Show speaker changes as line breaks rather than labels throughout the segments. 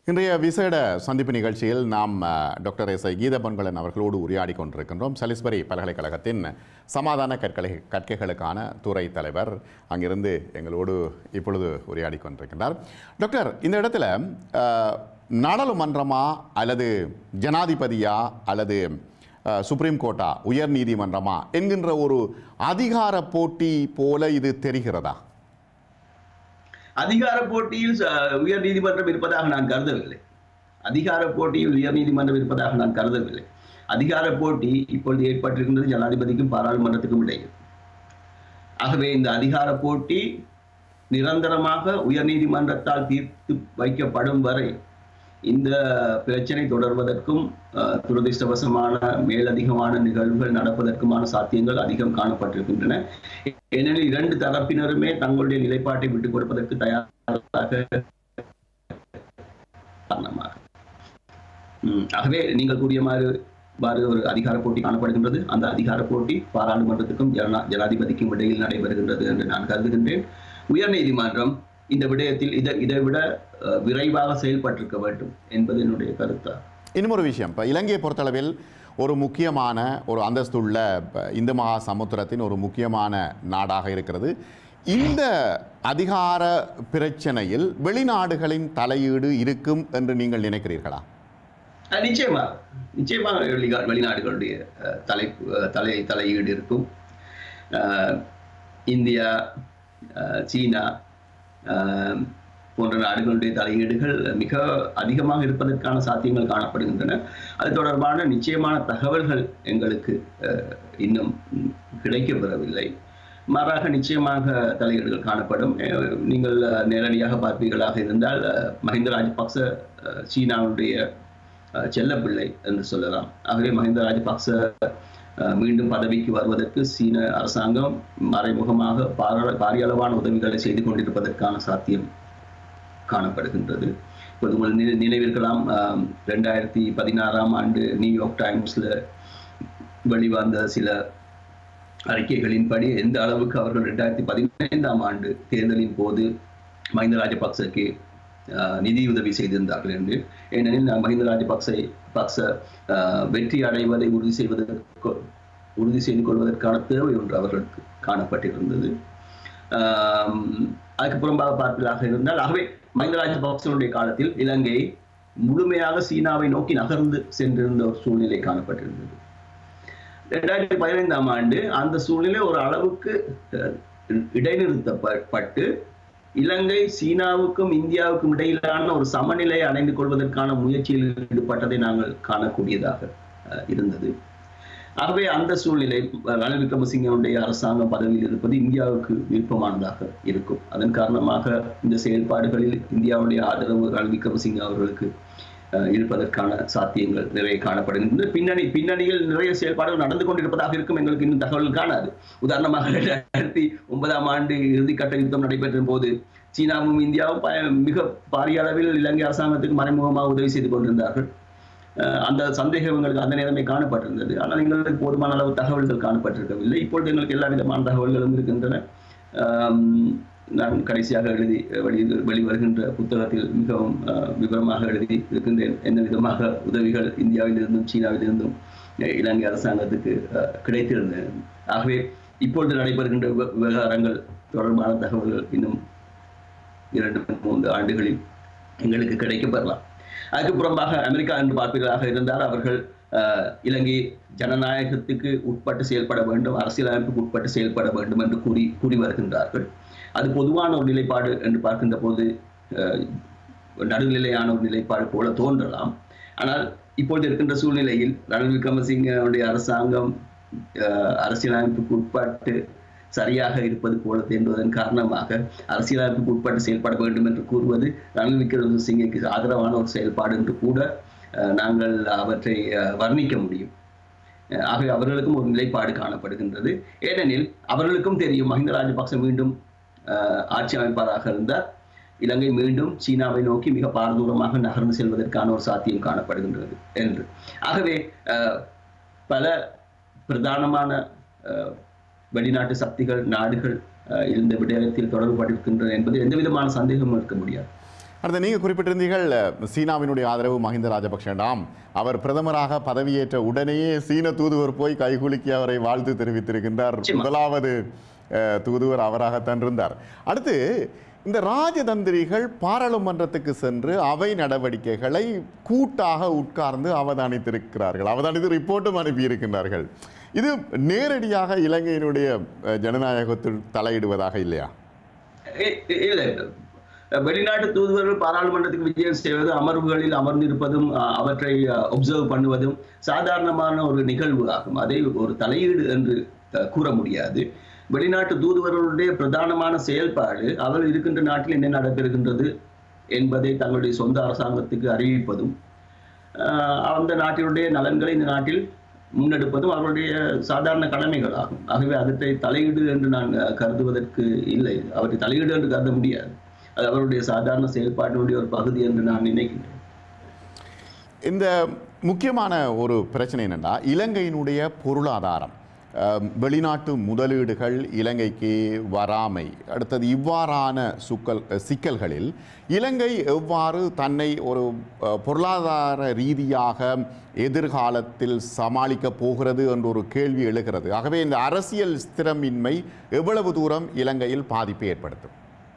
இன்றைய விசேட சந்திப்பு நிகழ்ச்சியில் நாம் அஹ், டாக்டர் எஸ் ஐ கீதபன்கலன் அவர்களோடு உரையாடி கொண்டிருக்கின்றோம் சலிஸ்பரி பல்கலைக்கழகத்தின் சமாதான கற்களை கற்கைகளுக்கான துறை தலைவர் அங்கிருந்து எங்களோடு இப்பொழுது உரையாடி கொண்டிருக்கின்றார் டாக்டர் இந்த இடத்துல அஹ், நாடாளுமன்றமா அல்லது ஜனாதிபதியா அல்லது அஹ், சுப்ரீம் கோர்ட்டா உயர் நீதிமன்றமா என்கின்ற ஒரு அதிகார போட்டி போல இது தெரிகிறதா
அதிகார போட்டியில் அஹ், உயர் நீதிமன்றம் இருப்பதாக நான் கருதவில்லை அதிகார போட்டியில் உயர் நீதிமன்றம் இருப்பதாக நான் கருதவில்லை அதிகார போட்டி இப்பொழுது ஏற்பட்டிருக்கின்றது ஜனாதிபதிக்கும் பாராளுமன்றத்துக்கும் இடையில் ஆகவே இந்த அதிகார போட்டி நிரந்தரமாக உயர் நீதிமன்றத்தால் தீர்த்து வைக்கப்படும் வரை இந்த பிரச்சனை தொடர்வதற்கும் அஹ், துரதிர்ஷ்டவசமான மேலதிகமான நிகழ்வுகள் நடப்பதற்குமான சாத்தியங்கள் அதிகம் காணப்பட்டிருக்கின்றன ஏனெனில் இரண்டு தரப்பினருமே தங்களுடைய நிலைப்பாட்டை விட்டுக் கொடுப்பதற்கு தயாராக காரணமாக உம், ஆகவே நீங்கள் கூறிய மாதிரி மாதிரி ஒரு அதிகார போட்டி காணப்படுகின்றது அந்த அதிகார போட்டி பாராளுமன்றத்துக்கும் ஜனா ஜனாதிபதிக்கும் இடையில் நடைபெறுகின்றது என்று நான் கருதுகின்றேன் உயர்நீதிமன்றம் இந்த விடயத்தில் இதை இதை விட அஹ், விரைவாக செயல்பட்டிருக்க வேண்டும் என்பது என்னுடைய கருத்தா
இன்னும் ஒரு விஷயம் இப்போ இலங்கையை பொறுத்தளவில் ஒரு முக்கியமான ஒரு அந்தஸ்துள்ள ப- இந்து மகா சமுத்திரத்தின் ஒரு முக்கியமான நாடாக இருக்கிறது இந்த அதிகார பிரச்சனையில் வெளிநாடுகளின் தலையீடு இருக்கும் என்று நீங்கள் நினைக்கிறீர்களா
அஹ் நிச்சயமா நிச்சயமாக வெளிகா- வெளிநாடுகளுடைய அஹ், தலை அஹ், தலை தலையீடு இருக்கும் அஹ், இந்தியா அஹ், சீனா அஹ், போன்ற நாடுகளுடைய தலையீடுகள் மிக அதிகமாக இருப்பதற்கான சாத்தியங்கள் காணப்படுகின்றன அது தொடர்பான நிச்சயமான தகவல்கள் எங்களுக்கு அஹ், இன்னும் ம், கிடைக்கப்பெறவில்லை மாறாக நிச்சயமாக தலையீடுகள் காணப்படும் அஹ், நீங்கள் அஹ், நேரடியாக பார்ப்பீர்களாக இருந்தால் அஹ், மஹிந்த ராஜபக்ச அஹ், சீனாவுடைய அஹ், செல்லப்பிள்ளை என்று சொல்லலாம் ஆகவே மஹிந்த ராஜபக்ச அஹ், மீண்டும் பதவிக்கு வருவதற்கு சீன அரசாங்கம் மறைமுகமாக பார- பாரிய அளவான உதவிகளை செய்து கொண்டிருப்பதற்கான சாத்தியம் காணப்படுகின்றது இப்போது உங்கள் நினை- நினைவிருக்கலாம் ஆம், ரெண்டாயிரத்தி பதினாறாம் ஆண்டு நியூயார்க் டைம்ஸ்ல வெளிவந்த சில அறிக்கைகளின்படி எந்த அளவுக்கு அவர்கள் ரெண்டாயிரத்தி பதினைந்தாம் ஆண்டு தேர்தலின் போது மஹிந்த ராஜபக்சக்கு ஆஹ், நிதியுதவி செய்திருந்தார்கள் என்று ஏனெனில் நான் மஹிந்த ராஜபக்சை பக்ச ஆஹ், வெற்றி அடைவதை உறுதி செய்வதற்கு உறுதி செய்து கொள்வதற்கான தேவை ஒன்று அவர்களுக்கு காணப்பட்டிருந்தது ஆம், அதுக்கு புறம்பாக பார்ப்பதாக இருந்தால் ஆகவே மஹிந்த ராஜபக்சனுடைய காலத்தில் இலங்கை முழுமையாக சீனாவை நோக்கி நகர்ந்து சென்றிருந்த ஒரு சூழ்நிலை காணப்பட்டிருந்தது ரெண்டாயிரத்தி பதினைந்தாம் ஆண்டு அந்த சூழ்நிலை ஒரு அளவுக்கு அஹ், இடைநிறுத்தப்பட்டு இலங்கை சீனாவுக்கும் இந்தியாவுக்கும் இடையிலான ஒரு சமநிலையை அடைந்து கொள்வதற்கான முயற்சியில் ஈடுபட்டதை நாங்கள் காணக்கூடியதாக அஹ், இருந்தது ஆகவே அந்த சூழ்நிலை அஹ், ரணில் விக்ரமசிங்கனுடைய அரசாங்கம் பதவியில் இருப்பது இந்தியாவுக்கு விருப்பமானதாக இருக்கும் அதன் காரணமாக இந்த செயல்பாடுகளில் இந்தியாவுடைய ஆதரவு ரணில் விக்ரமசிங்க அவர்களுக்கு அஹ், இருப்பதற்கான சாத்தியங்கள் நிறைய காணப்படுகின்றன பின்னணி பின்னணியில் நிறைய செயல்பாடுகள் நடந்து கொண்டிருப்பதாக இருக்கும் எங்களுக்கு இன்னும் தகவல் காணாது உதாரணமாக ரெண்டாயிரத்தி ஒன்பதாம் ஆண்டு இறுதிக்கட்ட யுத்தம் நடைபெற்ற போது சீனாவும் இந்தியாவும் ப- மிக பாரிய அளவில் இலங்கை அரசாங்கத்துக்கு மறைமுகமாக உதவி செய்து கொண்டிருந்தார்கள் அஹ் அந்த சந்தேகம் எங்களுக்கு அந்த நேரமே காணப்பட்டிருந்தது ஆனால் எங்களுக்கு போதுமான அளவு தகவல்கள் காணப்பட்டிருக்கவில்லை இப்பொழுது எங்களுக்கு எல்லா விதமான தகவல்களும் இருக்கின்றன ஆம், நான் கடைசியாக எழுதி வெளி வெளிவருகின்ற புத்தகத்தில் மிகவும் அஹ், விவரமாக எழுதி இருக்கின்றேன் என்ன விதமாக உதவிகள் இந்தியாவிலிருந்தும் சீனாவிலிருந்தும் அஹ், இலங்கை அரசாங்கத்துக்கு அஹ், கிடைத்திருந்தன ஆகவே இப்பொழுது நடைபெறுகின்ற விவ- விவகாரங்கள் தொடர்பான தகவல்கள் இன்னும் இரண்டு மூன்று ஆண்டுகளில் எங்களுக்கு கிடைக்கப்பெறலாம் அதுக்கு புறம்பாக அமெரிக்கா என்று பார்ப்பீர்களாக இருந்தால் அவர்கள் அஹ், இலங்கை ஜனநாயகத்துக்கு உட்பட்டு செயல்பட வேண்டும் அரசியலமைப்புக்கு உட்பட்டு செயல்பட வேண்டும் என்று கூறி கூறி வருகின்றார்கள் அது பொதுவான ஒரு நிலைப்பாடு என்று பார்க்கின்ற போது அஹ், நடுநிலையான ஒரு நிலைப்பாடு போல தோன்றலாம் ஆனால் இப்பொழுது இருக்கின்ற சூழ்நிலையில் ரணில் விக்ரமசிங்கனுடைய அரசாங்கம் அஹ், அரசியலமைப்புக்கு உட்பட்டு சரியாக இருப்பது போல தோன்றுவதன் காரணமாக அரசியலமைப்புக்கு உட்பட்டு செயல்பட வேண்டும் என்று கூறுவது ரணில் விக்ரமசிங்கக்கு ஆதரவான ஒரு செயல்பாடு என்று கூட அஹ், நாங்கள் அவற்றை அஹ், வர்ணிக்க முடியும் அஹ், ஆகவே அவர்களுக்கும் ஒரு நிலைப்பாடு காணப்படுகின்றது ஏனெனில் அவர்களுக்கும் தெரியும் மஹிந்த ராஜபக்ச மீண்டும் அஹ், ஆட்சி அமைப்பாளராக இருந்தால் இலங்கை மீண்டும் சீனாவை நோக்கி மிக பாரதூரமாக நகர்ந்து செல்வதற்கான ஒரு சாத்தியம் காணப்படுகின்றது என்று ஆகவே அஹ், பல பிரதானமான அஹ், வெளிநாட்டு சக்திகள் நாடுகள் அஹ், இந்த விடயத்தில் தொடர்புபட்டிருக்கின்றன என்பது எந்த விதமான சந்தேகமும் இருக்க முடியாது
அடுத்து நீங்கள் குறிப்பிட்டிருந்தீர்கள் சீனாவினுடைய ஆதரவு மஹிந்த ராஜபக்ஷடாம் அவர் பிரதமராக பதவியேற்ற உடனேயே சீன தூதுவர் போய் கைகுலுக்கி அவரை வாழ்த்து தெரிவித்திருக்கின்றார்
நிச்சயமா.
முதலாவது அஹ், தூதுவர் அவராகத்தான் இருந்தார் அடுத்து இந்த ராஜதந்திரிகள் பாராளுமன்றத்துக்கு சென்று அவை நடவடிக்கைகளை கூட்டாக உட்கார்ந்து அவதானித்திருக்கிறார்கள் அவதானித்து ரிப்போர்ட்டும் அனுப்பியிருக்கின்றார்கள் இது நேரடியாக இலங்கையினுடைய அஹ், ஜனநாயகத்தில் தலையிடுவதாக இல்லையா
இ- இ- இல்லை வெளிநாட்டு தூதுவர்கள் பாராளுமன்றத்துக்கு விஜயம் செய்வது அமர்வுகளில் அமர்ந்திருப்பதும் அஹ், அவற்றை ஒப்சர்வ் பண்ணுவதும் சாதாரணமான ஒரு நிகழ்வு ஆகும் அதை ஒரு தலையீடு என்று அஹ், கூற முடியாது வெளிநாட்டு தூதுவர்களுடைய பிரதானமான செயல்பாடு அவர் இருக்கின்ற நாட்டில் என்ன நடப்பிருக்கின்றது என்பதை தங்களுடைய சொந்த அரசாங்கத்துக்கு அறிவிப்பதும் அஹ், அந்த நாட்டினுடைய நலன்களை இந்த நாட்டில் முன்னெடுப்பதும் அவருடைய சாதாரண கடமைகள் ஆகும் ஆகவே அதற்றை தலையீடு என்று நான் அஹ், கருதுவதற்கு இல்லை அவற்றை தலையீடு என்று கருத முடியாது அது அவருடைய சாதாரண செயல்பாட்டினுடைய ஒரு பகுதி என்று நான் நினைக்கின்றேன்
இந்த முக்கியமான ஒரு பிரச்சனை என்னென்னா இலங்கையினுடைய பொருளாதாரம் அஹ், வெளிநாட்டு முதலீடுகள் இலங்கைக்கு வராமை அடுத்தது இவ்வாறான சுக்கல் அஹ், சிக்கல்களில் இலங்கை எவ்வாறு தன்னை ஒரு அஹ், பொருளாதார ரீதியாக எதிர்காலத்தில் சமாளிக்கப் போகிறது என்ற ஒரு கேள்வி எழுகிறது ஆகவே இந்த அரசியல் ஸ்திரமின்மை எவ்வளவு தூரம் இலங்கையில் பாதிப்பை ஏற்படுத்தும்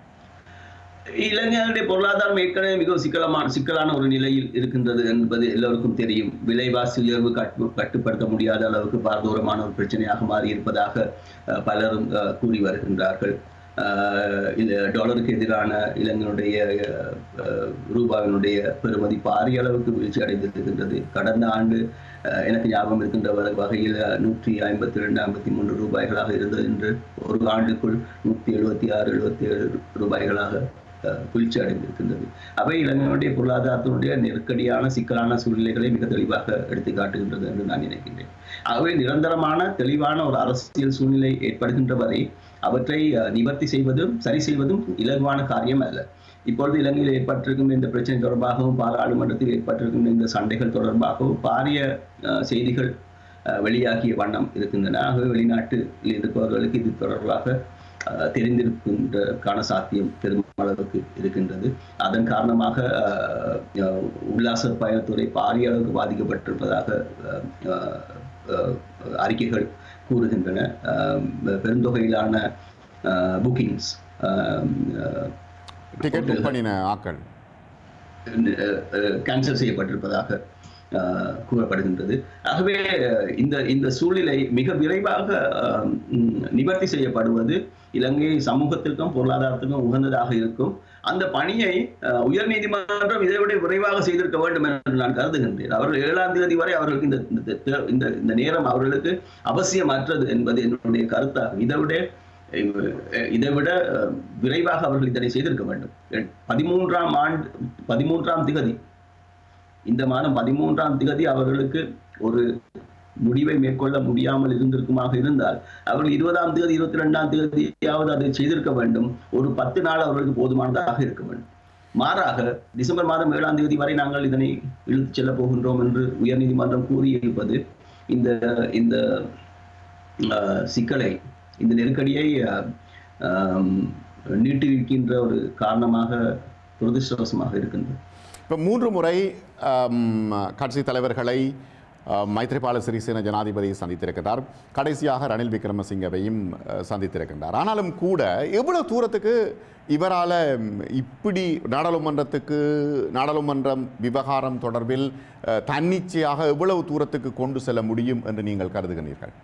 இளைஞர்களுடைய பொருளாதாரம் ஏற்கனவே மிகவும் சிக்கலமான சிக்கலான ஒரு நிலையில் இருக்கின்றது என்பது எல்லோருக்கும் தெரியும் விலைவாசி உயர்வு கட்டு கட்டுப்படுத்த முடியாத அளவுக்கு பாரதூரமான ஒரு பிரச்சனையாக மாறி இருப்பதாக அஹ், பலரும் அஹ், கூறி வருகின்றார்கள் அஹ், இந்த டாலருக்கு எதிரான இளைஞனுடைய அஹ், ரூபாவினுடைய பெறுமதி பாரிய அளவுக்கு வீழ்ச்சி அடைந்திருக்கின்றது கடந்த ஆண்டு அஹ், எனக்கு ஞாபகம் இருக்கின்ற வ- வகையில் நூற்றி ஐம்பத்தி ரெண்டு ஐம்பத்தி மூன்று ரூபாய்களாக இருந்தது என்று ஒரு ஆண்டுக்குள் நூற்றி எழுபத்தி ஆறு எழுபத்தி ஏழு ரூபாய்களாக அஹ், வீழ்ச்சி அடைந்திருக்கின்றது அவை இளைஞனுடைய பொருளாதாரத்தினுடைய நெருக்கடியான சிக்கலான சூழ்நிலைகளை மிக தெளிவாக எடுத்து காட்டுகின்றது என்று நான் நினைக்கின்றேன் ஆகவே நிரந்தரமான தெளிவான ஒரு அரசியல் சூழ்நிலை ஏற்படுகின்ற வரை அவற்றை அஹ், நிவர்த்தி செய்வதும் சரி செய்வதும் இலகுவான காரியம் அல்ல இப்பொழுது இலங்கையில் ஏற்பட்டிருக்கும் இந்த பிரச்சனை தொடர்பாகவும் பாராளுமன்றத்தில் ஏற்பட்டிருக்கும் இந்த சண்டைகள் தொடர்பாகவும் பாரிய அஹ், செய்திகள் அஹ், வெளியாகிய வண்ணம் இருக்கின்றன ஆகவே வெளிநாட்டில் இருப்பவர்களுக்கு இது தொடர்பாக அஹ், தெரிந்திருக்கின்றக்கான சாத்தியம் பெருமளவுக்கு இருக்கின்றது அதன் காரணமாக அஹ், அஹ், உல்லாச பயணத்துறை பாரிய அளவுக்கு பாதிக்கப்பட்டிருப்பதாக அஹ், அஹ், அஹ், அறிக்கைகள் கூறுகின்றன அஹ், பெருந்தொகையிலான புக்கிங்ஸ்
டிக்கெட் புக் பண்ணின ஆக்கள்
கேன்சல் செய்யப்பட்டிருப்பதாக அஹ், கூறப்படுகின்றது ஆகவே அஹ், இந்த இந்த சூழ்நிலை மிக விரைவாக அஹ், ம், நிவர்த்தி செய்யப்படுவது இலங்கை சமூகத்திற்கும் பொருளாதாரத்திற்கும் உகந்ததாக இருக்கும் அந்த பணியை அஹ், உயர்நீதிமன்றம் இதை விட விரைவாக செய்திருக்க வேண்டும் என்று நான் கருதுகின்றேன் அவர்கள் ஏழாம் தேதி வரை அவர்களுக்கு இந்த இந்த- இந்த- இந்த இந்த நேரம் அவர்களுக்கு அவசியமற்றது என்பது என்னுடைய கருத்தாகும் இதை விட அஹ், இதை விட அஹ், விரைவாக அவர்கள் இதனை செய்திருக்க வேண்டும் பதிமூன்றாம் ஆண்டு பதிமூன்றாம் திகதி இந்த மாதம் பதிமூன்றாம் திகதி அவர்களுக்கு ஒரு முடிவை மேற்கொள்ள முடியாமல் இருந்திருக்குமாக இருந்தால் அவர்கள் இருபதாம் தேதி இருபத்தி ரெண்டாம் தேதியாவது அதை செய்திருக்க வேண்டும் ஒரு பத்து நாள் அவர்களுக்கு போதுமானதாக இருக்க வேண்டும் மாறாக டிசம்பர் மாதம் ஏழாம் தேதி வரை நாங்கள் இதனை இழுத்துச் செல்லப் போகின்றோம் என்று உயர்நீதிமன்றம் கூறியிருப்பது இந்த இந்த அஹ், சிக்கலை இந்த நெருக்கடியை அஹ், ஆம், நீட்டிருக்கின்ற ஒரு காரணமாக துரதிருஷ்டவசமாக இருக்கின்றது
இப்போ மூன்று முறை ஆம், கட்சி தலைவர்களை ஆ, மைத்ரிபால சிறிசேன ஜனாதிபதி சந்தித்திருக்கிறார் கடைசியாக ரணில் விக்ரமசிங்கவையும் அ, சந்தித்திருக்கின்றார் ஆனாலும் கூட எவ்வளவு தூரத்துக்கு இவரால் இப்படி நாடாளுமன்றத்துக்கு நாடாளுமன்றம் விவகாரம் தொடர்பில் அ, தன்னிச்சையாக எவ்வளவு தூரத்துக்கு கொண்டு செல்ல முடியும் என்று நீங்கள் கருதுகிறீர்கள்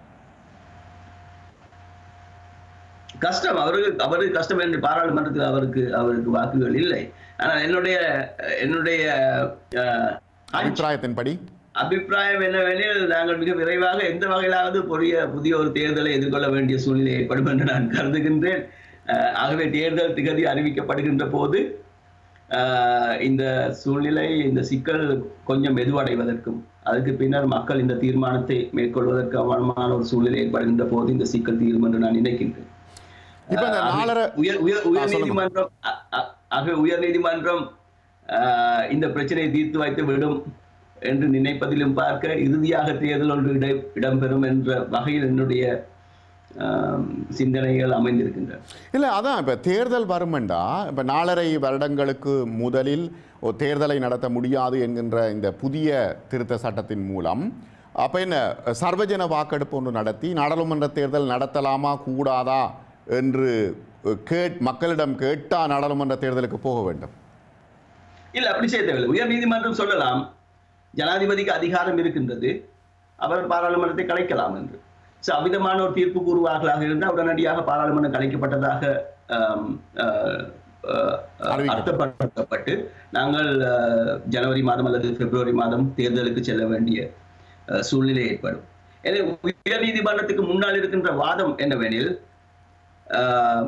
கஷ்டம் அவருக்கு அவருக்கு கஷ்டம் என்று பாராளுமன்றத்தில் அவருக்கு அவருக்கு வாக்குகள் இல்லை ஆனால் என்னுடைய என்னுடைய அஹ்,
அபிப்பிராயத்தின்படி
அபிப்பிராயம் என்னவெனில் நாங்கள் மிக விரைவாக எந்த வகையிலாவது புதிய புதிய ஒரு தேர்தலை எதிர்கொள்ள வேண்டிய சூழ்நிலை ஏற்படும் என்று நான் கருதுகின்றேன் அஹ், ஆகவே தேர்தல் திகதி அறிவிக்கப்படுகின்ற போது அஹ், இந்த சூழ்நிலை இந்த சிக்கல் கொஞ்சம் மெதுவடைவதற்கும் அதுக்கு பின்னர் மக்கள் இந்த தீர்மானத்தை மேற்கொள்வதற்கான ஒரு சூழ்நிலை ஏற்படுகின்ற போது இந்த சிக்கல் தீரும் என்று நான் நினைக்கின்றேன்
இப்போ இந்த
ஆகவே
நாலரை
உயர் உயர்
ஆ,
உயர்
சொல்லுங்க.
நீதிமன்றம் அ- அ- ஆகவே உயர் நீதிமன்றம் ஆஹ், இந்த பிரச்சனையை தீர்த்து வைத்து விடும் என்று நினைப்பதிலும் பார்க்க இறுதியாக தேர்தல் ஒன்று இட இடம்பெறும் என்ற வகையில் என்னுடைய ஆம், சிந்தனைகள் அமைந்திருக்கின்றன
இல்லை அதான் இப்போ தேர்தல் வருமெண்டா இப்போ நாலரை வருடங்களுக்கு முதலில் ஒரு தேர்தலை நடத்த முடியாது என்கின்ற இந்த புதிய திருத்த சட்டத்தின் மூலம் அப்போ என்ன சர்வஜன வாக்கெடுப்பு ஒன்று நடத்தி நாடாளுமன்ற தேர்தல் நடத்தலாமா கூடாதா என்று கேட் மக்களிடம் கேட்டா நாடாளுமன்ற தேர்தலுக்கு போக வேண்டும்
இல்ல அப்படி செய்ய தேவையில்லை உயர் நீதிமன்றம் சொல்லலாம் ஜனாதிபதிக்கு அதிகாரம் இருக்கின்றது அவர் பாராளுமன்றத்தை கலைக்கலாம் என்று So, அவ்விதமான ஒரு தீர்ப்பு கூறுவார்களாக இருந்தால் உடனடியாக பாராளுமன்றம் கலைக்கப்பட்டதாக ஆம், ஆஹ், ஆஹ்,
அறிவிக்கப்படும்.
அர்த்தப்படுத்தப்பட்டு நாங்கள் ஆஹ், ஜனவரி மாதம் அல்லது பிப்ரவரி மாதம் தேர்தலுக்கு செல்ல வேண்டிய ஆஹ், சூழ்நிலை ஏற்படும் எனவே உயர் நீதிமன்றத்துக்கு முன்னால் இருக்கின்ற வாதம் என்னவெனில் ஆஹ்,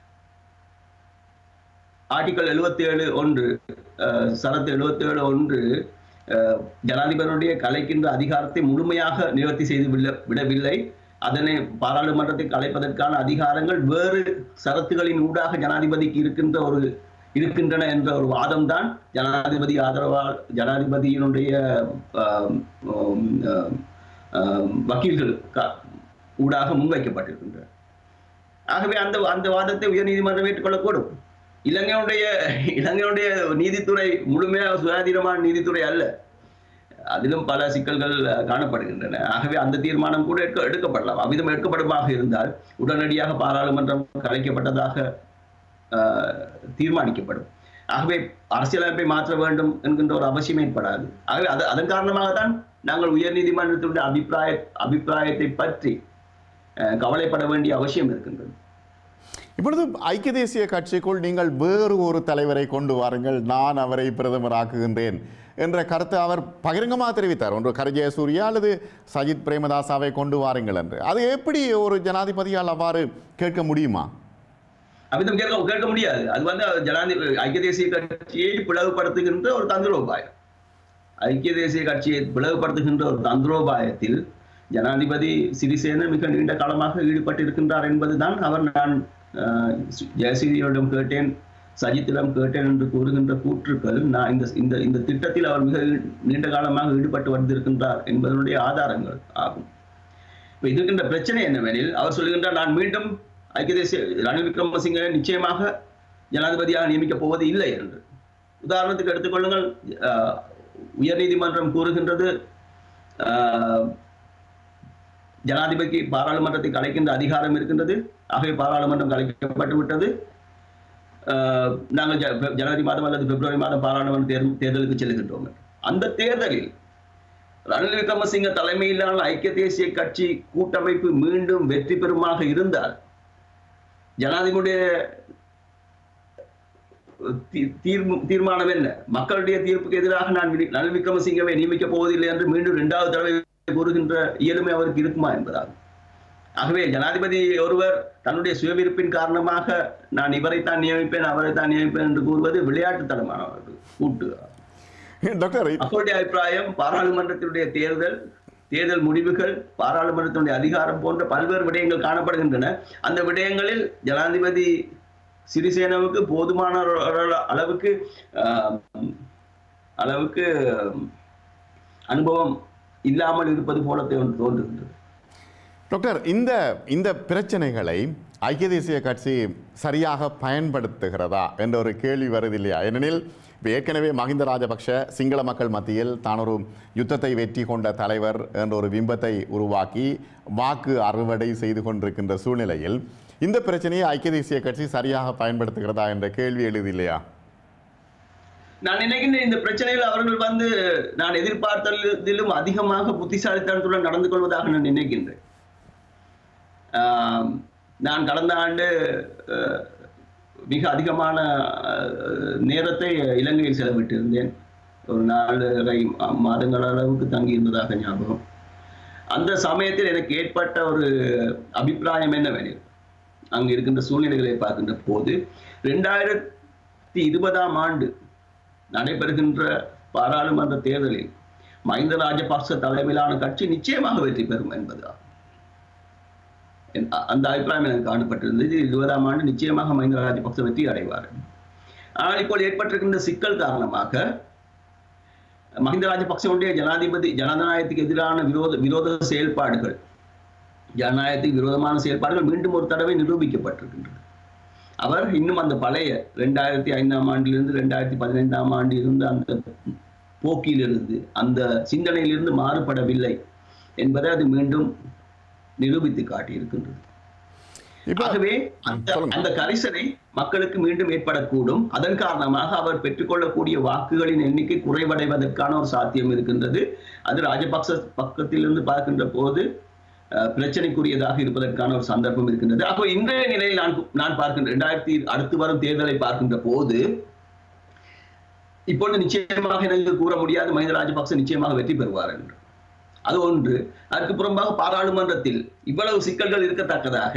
ஆர்டிகல் 77 ஒன்று அஹ், சரத்து 77 ஒன்று அஹ், ஜனாதிபதியுடைய கலைக்கின்ற அதிகாரத்தை முழுமையாக நிவர்த்தி செய்து விட- விடவில்லை அதனை பாராளுமன்றத்தை கலைப்பதற்கான அதிகாரங்கள் வேறு சரத்துகளின் ஊடாக ஜனாதிபதிக்கு இருக்கின்ற ஒரு இருக்கின்றன என்ற ஒரு வாதம் தான் ஜனாதிபதி ஆதரவால் ஜனாதிபதியினுடைய ஆம், ஆம், ஆம், ஆம், வக்கீல்கள் க- ஊடாக முன்வைக்கப்பட்டிருக்கின்றன ஆகவே அந்த அந்த வாதத்தை உயர்நீதிமன்றம் ஏற்றுக்கொள்ளக்கூடும் இலங்கையுடைய இலங்கையுடைய நீதித்துறை முழுமையாக சுயாதீனமான நீதித்துறை அல்ல அதிலும் பல சிக்கல்கள் அஹ், காணப்படுகின்றன ஆகவே அந்த தீர்மானம் கூட எடுக்க எடுக்கப்படலாம் அவ்விதம் எடுக்கப்படுமாக இருந்தால் உடனடியாக பாராளுமன்றம் கலைக்கப்பட்டதாக அஹ், தீர்மானிக்கப்படும் ஆகவே அரசியலமைப்பை மாற்ற வேண்டும் என்கின்ற ஒரு அவசியம் ஏற்படாது ஆகவே அது அதன் காரணமாகத்தான் நாங்கள் உயர்நீதிமன்றத்தினுடைய அபிப்பிராய அபிப்பிராயத்தை பற்றி அஹ், கவலைப்பட வேண்டிய அவசியம் இருக்கின்றது
இப்பொழுது ஐக்கிய தேசிய கட்சிக்குள் நீங்கள் வேறு ஒரு தலைவரை கொண்டு வாருங்கள் நான் அவரை பிரதமராக்குகின்றேன் என்ற கருத்தை அவர் பகிரங்கமாக தெரிவித்தார் ஒன்று கரஜய சூர்யா அல்லது சஜித் பிரேமதாசாவை கொண்டு வாருங்கள் என்று அது எப்படி ஒரு ஜனாதிபதியால் அவ்வாறு கேட்க முடியுமா
அமிதம் கேட்க கேட்க முடியாது அது வந்து ஜனாதிபதி ஐக்கிய தேசிய கட்சியை பிளவுபடுத்துகின்ற ஒரு தந்திரோபாயம் ஐக்கிய தேசிய கட்சியை பிளவுபடுத்துகின்ற ஒரு தந்திரோபாயத்தில் ஜனாதிபதி சிறிசேன மிக நீண்ட காலமாக ஈடுபட்டிருக்கின்றார் என்பதுதான் அவர் நான் அஹ், ஜெயசூரியிடம் கேட்டேன் சஜித்திடம் கேட்டேன் என்று கூறுகின்ற கூற்றுக்கள் நான் இந்த இந்த இந்த திட்டத்தில் அவர் மிக நீண்ட காலமாக ஈடுபட்டு வந்திருக்கின்றார் என்பதனுடைய ஆதாரங்கள் ஆகும் இப்ப இருக்கின்ற பிரச்சனை என்னவெனில் அவர் சொல்லுகின்றார் நான் மீண்டும் ஐக்கிய தேசிய ரணில் விக்ரமசிங்க நிச்சயமாக ஜனாதிபதியாக நியமிக்கப் போவது இல்லை என்று உதாரணத்துக்கு எடுத்துக்கொள்ளுங்கள் அஹ், உயர்நீதிமன்றம் கூறுகின்றது அஹ், ஜனாதிபதிக்கு பாராளுமன்றத்தை கலைக்கின்ற அதிகாரம் இருக்கின்றது ஆகவே பாராளுமன்றம் கலைக்கப்பட்டு விட்டது அஹ், நாங்கள் ஜ- ஜனவரி மாதம் அல்லது பிப்ரவரி மாதம் பாராளுமன்ற தேர்தல் தேர்தலுக்கு செல்லுகின்றோம் அந்த தேர்தலில் ரணில் விக்ரமசிங்க தலைமையிலான ஐக்கிய தேசிய கட்சி கூட்டமைப்பு மீண்டும் வெற்றி பெறுமாக இருந்தால் ஜனாதிபதியுடைய தீ- தீர்மு- தீர்மானம் என்ன மக்களுடைய தீர்ப்புக்கு எதிராக நான் வி- ரணில் விக்ரமசிங்கவை நியமிக்கப் போவதில்லை என்று மீண்டும் இரண்டாவது தடவை கூறுகின்ற இயலுமை அவருக்கு இருக்குமா என்பதாகும் ஆகவே ஜனாதிபதி ஒருவர் தன்னுடைய சுயவிருப்பின் காரணமாக நான் இவரைத்தான் நியமிப்பேன் அவரைத்தான் நியமிப்பேன் என்று கூறுவது விளையாட்டுத்தனமான ஒரு கூட்டு
டாக்டர்
மக்களுடைய அபிப்பிராயம் பாராளுமன்றத்தினுடைய தேர்தல் தேர்தல் முடிவுகள் பாராளுமன்றத்தினுடைய அதிகாரம் போன்ற பல்வேறு விடயங்கள் காணப்படுகின்றன அந்த விடயங்களில் ஜனாதிபதி சிறிசேனவுக்கு போதுமான ஒரு- ஒரு அளவுக்கு ஆஹ், அளவுக்கு அனுபவம் இல்லாமல் இருப்பது போல தோன்று- தோன்றுகின்றது
டாக்டர் இந்த இந்த பிரச்சனைகளை ஐக்கிய தேசிய கட்சி சரியாக பயன்படுத்துகிறதா என்ற ஒரு கேள்வி வருது இல்லையா ஏனெனில் இப்ப ஏற்கனவே மஹிந்த ராஜபக்ஷ சிங்கள மக்கள் மத்தியில் தான் ஒரு யுத்தத்தை வெற்றி கொண்ட தலைவர் என்ற ஒரு பிம்பத்தை உருவாக்கி வாக்கு அறுவடை செய்து கொண்டிருக்கின்ற சூழ்நிலையில் இந்த பிரச்சனையை ஐக்கிய தேசிய கட்சி சரியாக பயன்படுத்துகிறதா என்ற கேள்வி எழுது இல்லையா
நான் நினைக்கின்றேன் இந்த பிரச்சனையில் அவர்கள் வந்து நான் எதிர்பார்த்ததிலும் அதிகமாக புத்திசாலித்தனத்துடன் நடந்து கொள்வதாக நான் நினைக்கின்றேன் ஆம், நான் கடந்த ஆண்டு அஹ், மிக அதிகமான அஹ், நேரத்தை இலங்கையில் செலவிட்டிருந்தேன் ஒரு நாலரை மா- மாதங்கள் அளவுக்கு தங்கியிருந்ததாக ஞாபகம் அந்த சமயத்தில் எனக்கு ஏற்பட்ட ஒரு அபிப்பிராயம் என்னவெனில் அங்கு இருக்கின்ற சூழ்நிலைகளை பார்க்கின்ற போது ரெண்டாயிரத்தி இருபதாம் ஆண்டு நடைபெறுகின்ற பாராளுமன்ற தேர்தலில் மஹிந்த ராஜபக்ச தலைமையிலான கட்சி நிச்சயமாக வெற்றி பெறும் என்பதுதான் என் அ- அந்த அபிப்பிராயம் எனக்கு காணப்பட்டிருந்தது இருபதாம் ஆண்டு நிச்சயமாக மஹிந்த ராஜபக்ச வெற்றி அடைவார் ஆனால் இப்போ ஏற்பட்டிருக்கின்ற சிக்கல் காரணமாக மஹிந்த ராஜபக்சவுடைய ஜனாதிபதி ஜனநாயகத்துக்கு எதிரான விரோத விரோத செயல்பாடுகள் ஜனநாயகத்துக்கு விரோதமான செயல்பாடுகள் மீண்டும் ஒரு தடவை நிரூபிக்கப்பட்டிருக்கின்றன அவர் இன்னும் அந்த பழைய ரெண்டாயிரத்தி ஐந்தாம் ஆண்டிலிருந்து ரெண்டாயிரத்தி பதினைந்தாம் ஆண்டு இருந்த அந்த போக்கிலிருந்து அந்த சிந்தனையிலிருந்து மாறுபடவில்லை என்பதை அது மீண்டும் நிரூபித்து காட்டியிருக்கின்றது
இப்ப
ஆகவே அந்த
சொல்லுங்க.
அந்த கரிசனை மக்களுக்கு மீண்டும் ஏற்படக்கூடும் அதன் காரணமாக அவர் பெற்றுக்கொள்ளக்கூடிய வாக்குகளின் எண்ணிக்கை குறைவடைவதற்கான ஒரு சாத்தியம் இருக்கின்றது அது ராஜபக்ச பக்கத்திலிருந்து பார்க்கின்ற போது அஹ், பிரச்சனைக்குரியதாக இருப்பதற்கான ஒரு சந்தர்ப்பம் இருக்கின்றது அப்போ இன்றைய நிலையில் நான் நான் பார்க்கின்ற இரண்டாயிரத்தி அடுத்து வரும் தேர்தலை பார்க்கின்ற போது இப்பொழுது நிச்சயமாக எனக்கு கூற முடியாது மஹிந்த ராஜபக்ச நிச்சயமாக வெற்றி பெறுவார் என்று அது ஒன்று அதற்கு புறம்பாக பாராளுமன்றத்தில் இவ்வளவு சிக்கல்கள் இருக்கத்தக்கதாக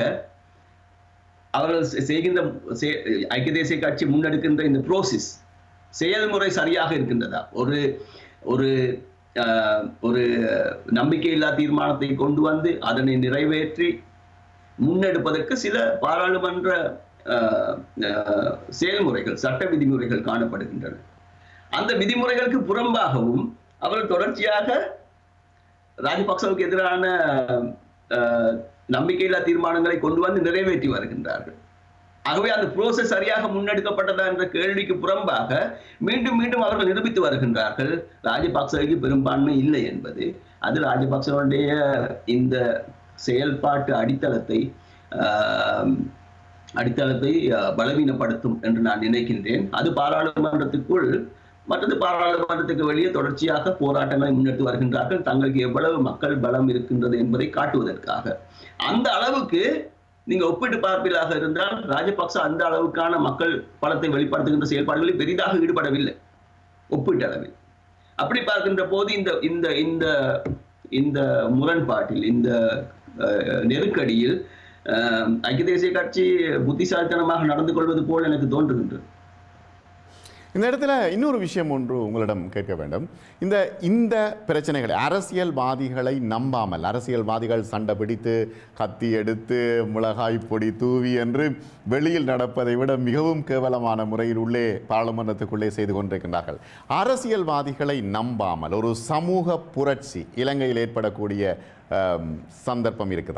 அவர்கள் செ- செய்கின்ற செ- ஐக்கிய தேசிய கட்சி முன்னெடுக்கின்ற இந்த ப்ரோசஸ் செயல்முறை சரியாக இருக்கின்றதா ஒரு ஒரு ஆஹ், ஒரு நம்பிக்கையில்லா தீர்மானத்தை கொண்டு வந்து அதனை நிறைவேற்றி முன்னெடுப்பதற்கு சில பாராளுமன்ற ஆஹ், ஆஹ், செயல்முறைகள் சட்ட விதிமுறைகள் காணப்படுகின்றன அந்த விதிமுறைகளுக்கு புறம்பாகவும் அவர்கள் தொடர்ச்சியாக ராஜபக்சவுக்கு எதிரான அஹ், நம்பிக்கையில்லா தீர்மானங்களை கொண்டு வந்து நிறைவேற்றி வருகின்றார்கள் ஆகவே அந்த ப்ரோசஸ் சரியாக முன்னெடுக்கப்பட்டதா என்ற கேள்விக்கு புறம்பாக மீண்டும் மீண்டும் அவர்கள் நிரூபித்து வருகின்றார்கள் ராஜபக்சவுக்கு பெரும்பான்மை இல்லை என்பது அது ராஜபக்சவுடைய இந்த செயல்பாட்டு அடித்தளத்தை ஆஹ், அடித்தளத்தை அஹ், பலவீனப்படுத்தும் என்று நான் நினைக்கின்றேன் அது பாராளுமன்றத்துக்குள் மற்றது பாராளுமன்றத்துக்கு வெளியே தொடர்ச்சியாக போராட்டங்களை முன்னெடுத்து வருகின்றார்கள் தங்களுக்கு எவ்வளவு மக்கள் பலம் இருக்கின்றது என்பதை காட்டுவதற்காக அந்த அளவுக்கு நீங்க ஒப்பிட்டு பார்ப்பீர்களாக இருந்தால் ராஜபக்ச அந்த அளவுக்கான மக்கள் பலத்தை வெளிப்படுத்துகின்ற செயல்பாடுகளில் பெரிதாக ஈடுபடவில்லை ஒப்பீட்டளவில் அப்படி பார்க்கின்ற போது இந்த இந்த இந்த இந்த முரண்பாட்டில் இந்த அஹ், நெருக்கடியில் அஹ், ஐக்கிய தேசிய கட்சி புத்திசாலித்தனமாக நடந்து கொள்வது போல் எனக்கு தோன்றுகின்றது
இந்த இடத்துல இன்னொரு விஷயம் ஒன்று உங்களிடம் கேட்க வேண்டும் இந்த இந்த பிரச்சனைகளை அரசியல்வாதிகளை நம்பாமல் அரசியல்வாதிகள் சண்டை பிடித்து கத்தி எடுத்து மிளகாய் பொடி தூவி என்று வெளியில் நடப்பதை விட மிகவும் கேவலமான முறையில் உள்ளே பாராளுமன்றத்துக்குள்ளே செய்து கொண்டிருக்கின்றார்கள் அரசியல்வாதிகளை நம்பாமல் ஒரு சமூக புரட்சி இலங்கையில் ஏற்படக்கூடிய ஆம், சந்தர்ப்பம் இருக்குதா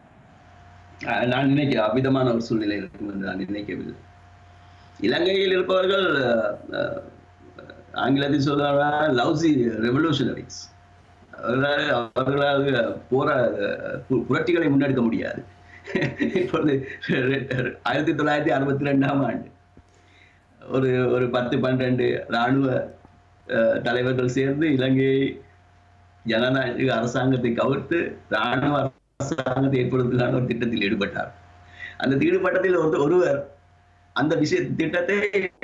அஹ், நான் நினைக்க அவ்விதமான ஒரு சூழ்நிலை இருக்கும் என்று நான் நினைக்கவில்லை இலங்கையில் இருப்பவர்கள் அஹ், அஹ், ஆங்கிலத்தில் சொல்றாங்க லவ்சி ரெவல்யூஷனரிஸ் அவர்களால் அவர்களால் போற அஹ், பு- புரட்சிகளை முன்னெடுக்க முடியாது இப்பொழுது ஆயிரத்தி தொள்ளாயிரத்தி அறுபத்தி ரெண்டாம் ஆண்டு ஒரு ஒரு பத்து பன்னிரண்டு இராணுவ அஹ், தலைவர்கள் சேர்ந்து இலங்கையை ஜனநாயக அரசாங்கத்தை கவிர்த்து இராணுவ அரசாங்கத்தை ஏற்படுத்துவதற்கான ஒரு திட்டத்தில் ஈடுபட்டார் அந்த ஈடுபட்டத்தில் ஒரு ஒருவர் அந்த விஷய திட்டத்தை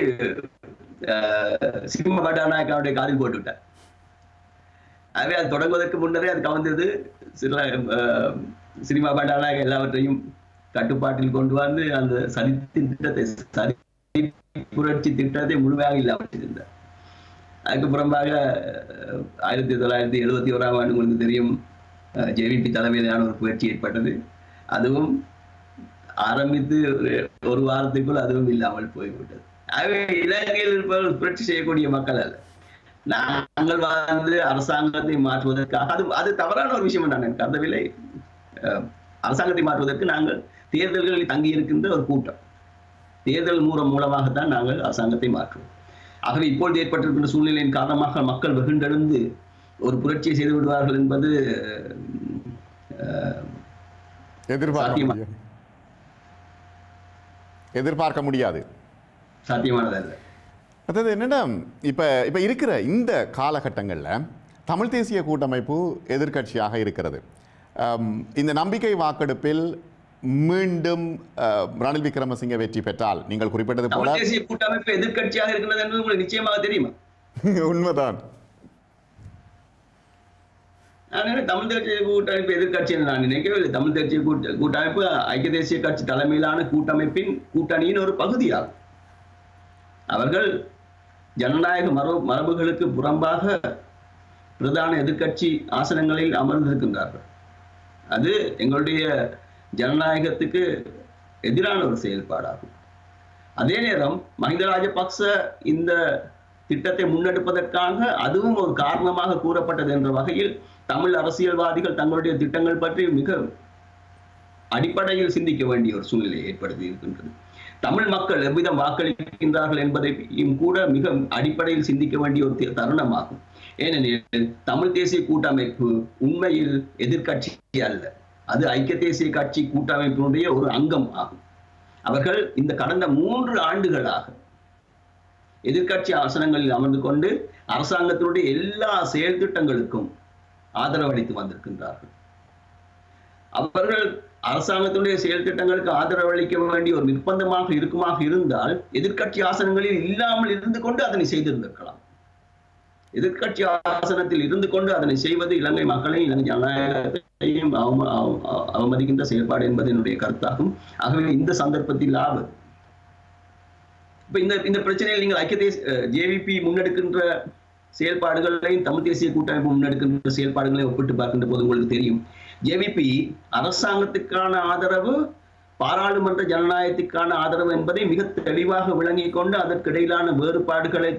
அஹ், சிம்ம பட்டாநாயக்காவுடைய காதில் போட்டு விட்டார் ஆகவே அது தொடங்குவதற்கு முன்னரே அது கவர்ந்தது சில அஹ், சினிமா பட்டாநாயக எல்லாவற்றையும் கட்டுப்பாட்டில் கொண்டு வந்து அந்த சதி திட்டத்தை சதி புரட்சி திட்டத்தை முழுமையாக இல்லாமல் இருந்தார் அதுக்கு புறம்பாக அஹ், ஆயிரத்தி தொள்ளாயிரத்தி எழுபத்தி ஓராம் ஆண்டு உங்களுக்கு தெரியும் ஜேவிபி தலைமையிலான ஒரு புரட்சி ஏற்பட்டது அதுவும் ஆரம்பித்து ஒரு- ஒரு வாரத்துக்குள் அதுவும் இல்லாமல் போய்விட்டது ஆகவே இலங்கையில் இருப்பவர்கள் புரட்சி செய்யக்கூடிய மக்கள் அல்ல நாங்கள் வந்து அரசாங்கத்தை மாற்றுவதற்காக அது அது தவறான ஒரு விஷயம் நான் எனக்கு கருதவில்லை அஹ், அரசாங்கத்தை மாற்றுவதற்கு நாங்கள் தேர்தல்களில் தங்கி இருக்கின்ற ஒரு கூட்டம் தேர்தல் மூலம் மூலமாகத்தான் நாங்கள் அரசாங்கத்தை மாற்றுவோம் ஆகவே இப்பொழுது ஏற்பட்டிருக்கின்ற சூழ்நிலையின் காரணமாக மக்கள் வெகுண்டெழுந்து ஒரு புரட்சியை செய்து விடுவார்கள் என்பது அஹ்,
எதிர்பார்க்க
சாத்தியமா?
முடியாது எதிர்பார்க்க முடியாது
சாத்தியமானதல்ல
அதாவது என்னன்னா இப்போ இப்போ இருக்கிற இந்த காலகட்டங்களில் தமிழ் தேசிய கூட்டமைப்பு எதிர்க்கட்சியாக இருக்கிறது ஆம், இந்த நம்பிக்கை வாக்கெடுப்பில் மீண்டும் அஹ், ரணில் விக்ரமசிங்க வெற்றி பெற்றால் நீங்கள் குறிப்பிட்டது போல
தமிழ் தேசிய கூட்டமைப்பு எதிர்க்கட்சியாக இருக்கிறது என்பது உங்களுக்கு நிச்சயமாக தெரியுமா
உண்மைதான்
நான் நினை- தமிழ் தேசிய கூட்டமைப்பு எதிர்க்கட்சி என்று நான் நினைக்கவில்லை தமிழ் தேசிய கூட்ட கூட்டமைப்பு ஐக்கிய தேசிய கட்சி தலைமையிலான கூட்டமைப்பின் கூட்டணியின் ஒரு பகுதியாகும் அவர்கள் ஜனநாயக மரபு மரபுகளுக்கு புறம்பாக பிரதான எதிர்க்கட்சி ஆசனங்களில் அமர்ந்திருக்கின்றார்கள் அது எங்களுடைய ஜனநாயகத்துக்கு எதிரான ஒரு செயல்பாடாகும் அதே நேரம் மஹிந்த ராஜபக்ச இந்த திட்டத்தை முன்னெடுப்பதற்காக அதுவும் ஒரு காரணமாக கூறப்பட்டது என்ற வகையில் தமிழ் அரசியல்வாதிகள் தங்களுடைய திட்டங்கள் பற்றி மிக அடிப்படையில் சிந்திக்க வேண்டிய ஒரு சூழ்நிலை ஏற்படுத்தி இருக்கின்றது தமிழ் மக்கள் எவ்விதம் வாக்களிக்கின்றார்கள் என்பதையும் கூட மிக அடிப்படையில் சிந்திக்க வேண்டிய ஒரு தி- தருணமாகும் ஏனெனில் தமிழ் தேசிய கூட்டமைப்பு உண்மையில் எதிர்க்கட்சி அல்ல அது ஐக்கிய தேசிய கட்சி கூட்டமைப்பினுடைய ஒரு அங்கம் ஆகும் அவர்கள் இந்த கடந்த மூன்று ஆண்டுகளாக எதிர்க்கட்சி ஆசனங்களில் அமர்ந்து கொண்டு அரசாங்கத்தினுடைய எல்லா செயல் திட்டங்களுக்கும் ஆதரவளித்து வந்திருக்கின்றார்கள் அவர்கள் அரசாங்கத்தினுடைய செயல் திட்டங்களுக்கு ஆதரவளிக்க வேண்டிய ஒரு நிர்பந்தமாக இருக்குமாக இருந்தால் எதிர்க்கட்சி ஆசனங்களில் இல்லாமல் இருந்து கொண்டு அதனை செய்திருந்திருக்கலாம் எதிர்க்கட்சி ஆசனத்தில் இருந்து கொண்டு அதனை செய்வது இலங்கை மக்களையும் இலங்கை ஜனநாயகத்தையும் அவம- அவ- அவமதிக்கின்ற செயல்பாடு என்பது என்னுடைய கருத்தாகும் ஆகவே இந்த சந்தர்ப்பத்தில் ஆவது இப்ப இந்த இந்த பிரச்சனையில் நீங்கள் ஐக்கிய தேசிய ஜேவிபி முன்னெடுக்கின்ற செயல்பாடுகளையும் தமிழ் தேசிய கூட்டமைப்பு முன்னெடுக்கின்ற செயல்பாடுகளையும் ஒப்பிட்டு பார்க்கின்ற போது உங்களுக்கு தெரியும் ஜேவிபி அரசாங்கத்துக்கான ஆதரவு பாராளுமன்ற ஜனநாயகத்துக்கான ஆதரவு என்பதை மிக தெளிவாக விளங்கிக் கொண்டு அதற்கிடையிலான வேறுபாடுகளை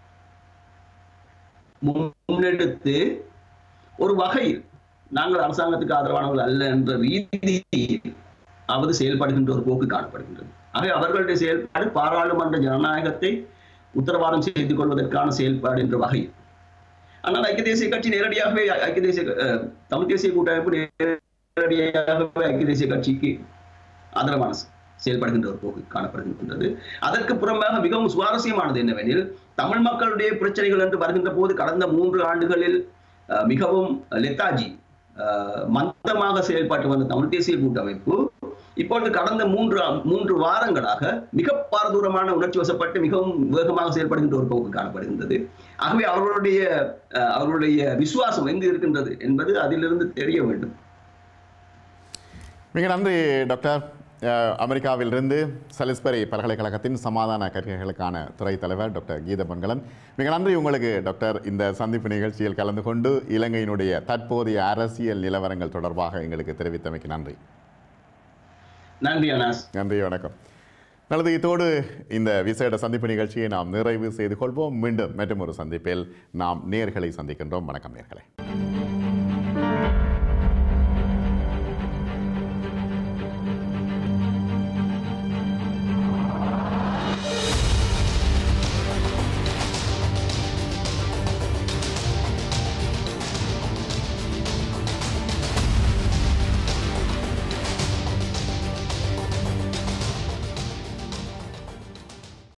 முன்னெடுத்து ஒரு வகையில் நாங்கள் அரசாங்கத்துக்கு ஆதரவானவர்கள் அல்ல என்ற ரீதியில் அவது செயல்படுகின்ற ஒரு போக்கு காணப்படுகின்றது ஆகவே அவர்களுடைய செயல்பாடு பாராளுமன்ற ஜனநாயகத்தை உத்தரவாதம் செய்து கொள்வதற்கான செயல்பாடு என்ற வகையில் ஆனால் ஐக்கிய தேசிய கட்சி நேரடியாகவே ஐக்கிய தேசிய அஹ், தமிழ் தேசிய கூட்டமைப்பு நேரடியாகவே ஐக்கிய தேசிய கட்சிக்கு ஆதரவான செயல்படுகின்ற ஒரு போக்கு காணப்படுகின்றது அதற்கு புறம்பாக மிகவும் சுவாரஸ்யமானது என்னவெனில் தமிழ் மக்களுடைய பிரச்சனைகள் என்று வருகின்ற போது கடந்த மூன்று ஆண்டுகளில் அஹ், மிகவும் லெத்தாஜி அஹ், மந்தமாக செயல்பட்டு வந்த தமிழ் தேசிய கூட்டமைப்பு இப்பொழுது கடந்த மூன்று மூன்று வாரங்களாக மிக பாரதூரமான உணர்ச்சி வசப்பட்டு மிகவும் வேகமாக செயல்படுகின்ற ஒரு போக்கு காணப்படுகின்றது ஆகவே அவர்களுடைய அஹ், அவர்களுடைய விசுவாசம் எங்கு இருக்கின்றது என்பது அதிலிருந்து தெரிய வேண்டும்
மிக நன்றி டாக்டர் அஹ், அமெரிக்காவிலிருந்து சலிஸ்பரி பல்கலைக்கழகத்தின் சமாதான கற்கைகளுக்கான துறை தலைவர் டாக்டர் கீத பொன்கலன் மிக நன்றி உங்களுக்கு டாக்டர் இந்த சந்திப்பு நிகழ்ச்சியில் கலந்து கொண்டு இலங்கையினுடைய தற்போதைய அரசியல் நிலவரங்கள் தொடர்பாக எங்களுக்கு தெரிவித்தமைக்கு நன்றி
நன்றி அனாஸ்
நன்றி வணக்கம் நல்லது இத்தோடு இந்த விசேட சந்திப்பு நிகழ்ச்சியை நாம் நிறைவு செய்து கொள்வோம் மீண்டும் மற்றும் ஒரு சந்திப்பில் நாம் நேர்களை சந்திக்கின்றோம் வணக்கம் நேர்களே